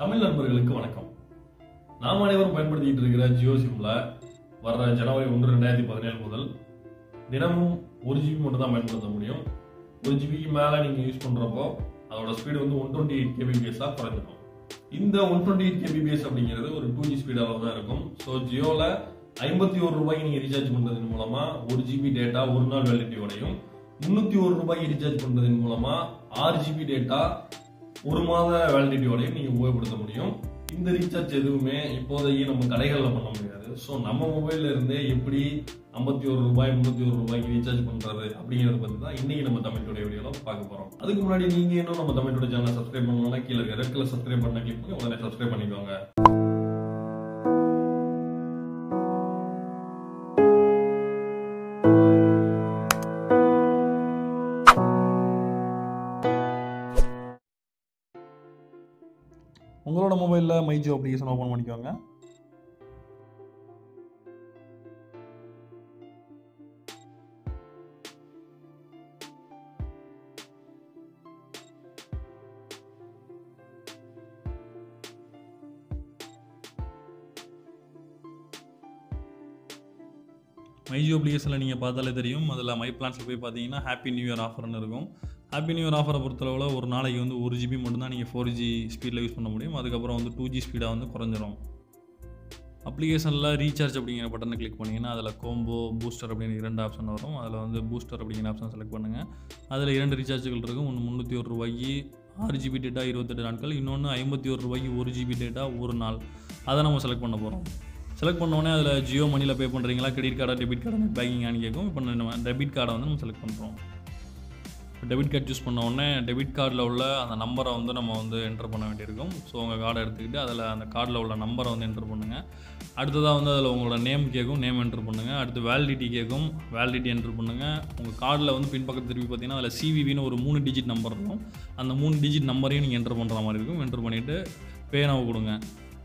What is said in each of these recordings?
தமிழ் நண்பர்களுக்கு வணக்கம் நாம் அனைவரும் பயன்படுத்திட்டு இருக்கிற ஜியோ சிம்ல வர்ற ஜனவரி ஒன்று ரெண்டாயிரத்தி பதினேழு முதல் தினமும் ஒரு ஜிபி மட்டும் தான் பயன்படுத்த முடியும் ஒரு ஜிபிக்கு மேலே நீங்கள் யூஸ் பண்ணுறப்போ அதோட ஸ்பீடு வந்து ஒன் டுவெண்ட்டி எயிட் கேபிபிஎஸ்ஸாக குறைஞ்சிடும் இந்த ஒன் டுவெண்ட்டி எயிட் கேபிபிஎஸ் அப்படிங்கிறது ஒரு டூ ஜி ஸ்பீட் அளவு தான் இருக்கும் ஸோ ஜியோவில் ஐம்பத்தி ஒரு ரூபாய்க்கு நீங்கள் ரீசார்ஜ் பண்ணுறதன் மூலமா ஒரு ஜிபி டேட்டா ஒரு நாள் வேலிட்டியோடையும் முந்நூற்றி ஒரு ரூபாய்க்கு ரீசார்ஜ் பண்ணுறதன் மூலமா ஆறு ஜிபி டேட்டா ஒரு மாத வேலிடிட்டியோடையும் நீங்கள் உபயோகப்படுத்த முடியும் இந்த ரீசார்ஜ் எதுவுமே இப்போதைக்கு நம்ம கடைகளில் பண்ண முடியாது ஸோ நம்ம மொபைல்ல இருந்தே எப்படி ஐம்பத்தி ஒரு ரூபாய் முந்நூற்றி ஒரு ரூபாய்க்கு ரீசார்ஜ் பண்ணுறது அப்படிங்கிறத பற்றி தான் இன்னைக்கு நம்ம தமிழ் டுடே வீடியோவில் பார்க்க போகிறோம் அதுக்கு முன்னாடி நீங்கள் இன்னும் நம்ம தமிழ் டுடே சேனலை சப்ஸ்கிரைப் பண்ணணும்னா கீழே இருக்க ரெட் கலர் சப்ஸ்கிரைப் பண்ண கிளிக் பண்ணி உடனே சப்ஸ்கிரைப் பண்ணிக்கோங்க உங்களோட மொபைலில் மைஜியோ அப்ளிகேஷன் ஓப்பன் பண்ணிக்கோங்க மைஜியோ அப்ளிகேஷனில் நீங்கள் பார்த்தாலே தெரியும் அதில் மை பிளான்ஸில் போய் பார்த்தீங்கன்னா ஹாப்பி நியூ இயர் ஆஃபர்னு இருக்கும் ஹாப்பி நியூ இயர் ஆஃபரை பொறுத்தளவில் ஒரு நாளைக்கு வந்து ஒரு ஜிபி மட்டும்தான் நீங்கள் ஃபோர் ஜி ஸ்பீடில் யூஸ் பண்ண முடியும் அதுக்கப்புறம் வந்து டூ ஜி ஸ்பீடாக வந்து குறைஞ்சிரும் அப்ளிகேஷனில் ரீசார்ஜ் அப்படிங்கிற பட்டனை கிளிக் பண்ணிங்கன்னா அதில் கோம்போ பூஸ்டர் அப்படின்னு இரண்டு ஆப்ஷன் வரும் அதில் வந்து பூஸ்டர் அப்படிங்கிற ஆப்ஷன் செலக்ட் பண்ணுங்கள் அதில் இரண்டு ரீசார்ஜுகள் இருக்கும் ஒன்று முந்நூற்றி ஒரு ரூபாய்க்கு ஆறு ஜிபி டேட்டா இருபத்தெட்டு நாட்கள் இன்னொன்று ஐம்பத்தி ஒரு ரூபாய்க்கு ஒரு ஜிபி டேட்டா ஒரு நாள் அதை நம்ம செலக்ட் பண்ண போகிறோம் செலக்ட் பண்ணோடனே அதில் ஜியோ மணியில் பே பண்ணுறீங்களா கிரெடிட் கார்டா டெபிட் கார்டா நெட் பேங்கிங்கானு கேட்கும் இப்போ நம்ம டெபிட் கார்டை வந்து நம்ம செலக்ட் பண்ணுறோம் டெபிட் கார்டு சூஸ் பண்ண உடனே டெபிட் கார்டில் உள்ள அந்த நம்பரை வந்து நம்ம வந்து என்டர் பண்ண வேண்டியிருக்கும் ஸோ உங்கள் கார்டை எடுத்துக்கிட்டு அதில் அந்த கார்டில் உள்ள நம்பரை வந்து என்டர் பண்ணுங்கள் அடுத்ததாக வந்து அதில் உங்களோட நேம் கேட்கும் நேம் என்டர் பண்ணுங்கள் அடுத்து வேலிடிட்டி கேட்கும் வேலிடிட்டி என்டர் பண்ணுங்கள் உங்கள் கார்டில் வந்து பின்பக்கத்து திருப்பி பார்த்தீங்கன்னா அதில் சிவிவின்னு ஒரு மூணு டிஜிட் நம்பர் இருக்கும் அந்த மூணு டிஜிட் நம்பரையும் நீங்கள் என்டர் பண்ணுற மாதிரி இருக்கும் என்டர் பண்ணிவிட்டு பேனாவை கொடுங்க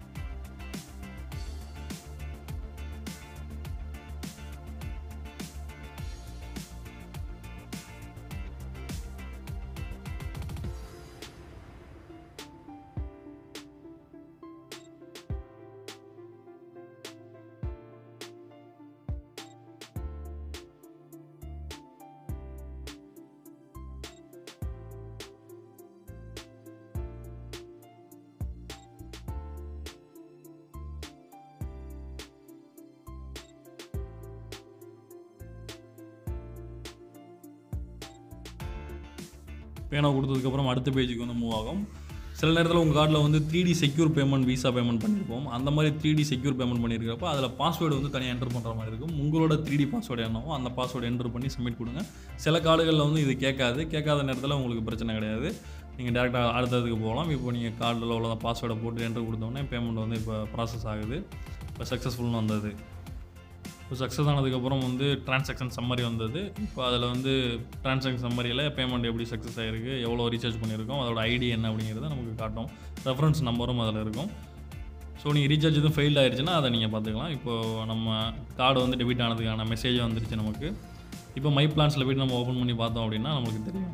பேனா கொடுத்ததுக்கப்புறம் அடுத்த பேஜுக்கு வந்து மூவ் ஆகும் சில நேரத்தில் உங்கள் கார்டில் வந்து three D secure payment visa payment பண்ணியிருப்போம் அந்த மாதிரி த்ரீ டி செக்யூர் பேமெண்ட் பண்ணியிருக்கிறப்ப அதில் பாஸ்வேர்டு வந்து தனியாக என்டர் பண்ணுற மாதிரி இருக்கும் உங்களோட த்ரீ டி பாஸ்வேர்டு என்னவோ அந்த பாஸ்வேர்டு என்டர் பண்ணி சப்மிட் கொடுங்க சில கார்டுகளில் வந்து இது கேட்காது கேட்காத நேரத்தில் உங்களுக்கு பிரச்சனை கிடையாது நீங்கள் டேரெக்டாக அடுத்ததுக்கு போகலாம் இப்போ நீங்கள் கார்டில் உள்ள பாஸ்வேர்டை போட்டு என்டர் கொடுத்தோடனே பேமெண்ட் வந்து இப்போ ப்ராசஸ் ஆகுது இப்போ சக்ஸஸ்ஃபுல்னு வந்தது இப்போ சக்ஸஸ் ஆனதுக்கப்புறம் வந்து டிரான்சாக்ஷன் சம்மரி வந்தது இப்போ அதில் வந்து டிரான்சாக்ஷன் சம்மரியில் பேமெண்ட் எப்படி சக்ஸஸ் ஆகிருக்கு எவ்வளோ ரீசார்ஜ் பண்ணியிருக்கோம் அதோட ஐடி என்ன அப்படிங்கிறத நமக்கு காட்டும் ரெஃபரன்ஸ் நம்பரும் அதில் இருக்கும் ஸோ நீங்கள் ரீசார்ஜ் எதுவும் ஃபெயில் ஆயிடுச்சுன்னா அதை நீங்கள் பார்த்துக்கலாம் இப்போது நம்ம கார்டு வந்து டெபிட் ஆனதுக்கான மெசேஜ் வந்துருச்சு நமக்கு இப்போ மை பிளான்ஸில் போய்ட்டு நம்ம ஓப்பன் பண்ணி பார்த்தோம் அப்படின்னா நமக்கு தெரியும்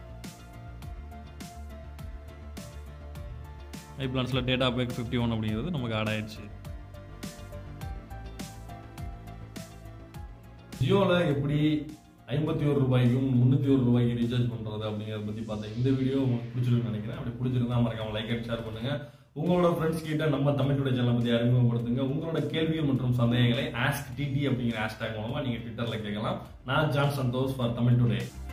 மை பிளான்ஸில் டேட்டா பேக் ஃபிஃப்டி ஒன் அப்படிங்கிறது நமக்கு ஆட் ஆயிடுச்சு ஜியோவில் எப்படி ஐம்பத்தி ஒரு ரூபாய்க்கும் முந்நூற்றி ஒரு ரூபாய்க்கு ரீசார்ஜ் பண்ணுறது அப்படிங்கிறத பற்றி பார்த்தேன் இந்த வீடியோ உங்களுக்கு பிடிச்சிருக்குன்னு நினைக்கிறேன் அப்படி பிடிச்சிருந்தா மறக்காம லைக் அண்ட் ஷேர் பண்ணுங்க உங்களோட ஃப்ரெண்ட்ஸ் கிட்ட நம்ம தமிழ் டுடே சேனல் பற்றி அறிமுகப்படுத்துங்க உங்களோட கேள்விகள் மற்றும் சந்தேகங்களை ஆஸ்க் டிடி அப்படிங்கிற ஹேஷ்டாக் மூலமா நீங்க ட்விட்டர்ல கேட்கலாம் நான் John Santhosh for Tamil today